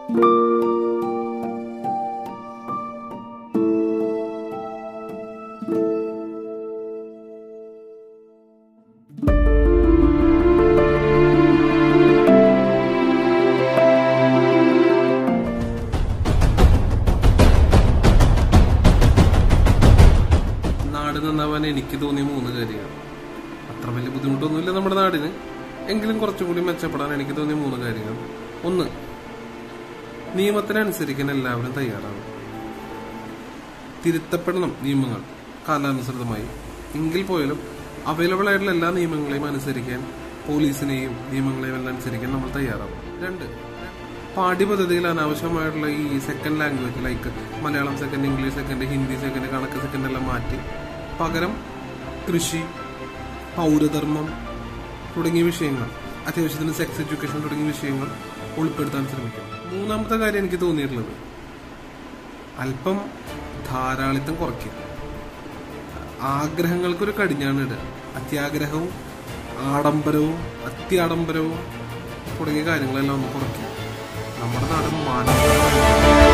നാട് നന്നാവാൻ എനിക്ക് തോന്നിയ മൂന്ന് കാര്യങ്ങൾ അത്ര വലിയ ബുദ്ധിമുട്ടൊന്നുമില്ല നമ്മുടെ നാടിന് എങ്കിലും കുറച്ചും കൂടി മെച്ചപ്പെടാൻ എനിക്ക് തോന്നിയ മൂന്ന് കാര്യങ്ങൾ ഒന്ന് നിയമത്തിനനുസരിക്കാൻ എല്ലാവരും തയ്യാറാണ് തിരുത്തപ്പെടണം നിയമങ്ങൾ കാലാനുസൃതമായി എങ്കിൽ പോലും അവൈലബിൾ ആയിട്ടുള്ള എല്ലാ നിയമങ്ങളെയും അനുസരിക്കാൻ പോലീസിനെയും നിയമങ്ങളെയും എല്ലാം അനുസരിക്കാൻ നമ്മൾ തയ്യാറാവും രണ്ട് പാഠ്യപദ്ധതിയിൽ അനാവശ്യമായിട്ടുള്ള ഈ second language like Malayalam second English second Hindi second കണക്ക് സെക്കൻഡ് എല്ലാം മാറ്റി പകരം കൃഷി പൗരധർമ്മം തുടങ്ങിയ വിഷയങ്ങൾ അത്യാവശ്യത്തിന് സെക്സ് എഡ്യൂക്കേഷൻ തുടങ്ങിയ വിഷയങ്ങൾ ഉൾപ്പെടുത്താൻ ശ്രമിക്കും മൂന്നാമത്തെ കാര്യം എനിക്ക് തോന്നിയിട്ടുള്ളത് അല്പം ധാരാളിത്തം കുറയ്ക്കുക ആഗ്രഹങ്ങൾക്കൊരു കടിഞ്ഞാണ് ഇടുക അത്യാഗ്രഹവും ആഡംബരവും അത്യാഡംബരവും തുടങ്ങിയ കാര്യങ്ങളെല്ലാം ഒന്ന് കുറയ്ക്കുക നമ്മുടെ നാട് മാനവ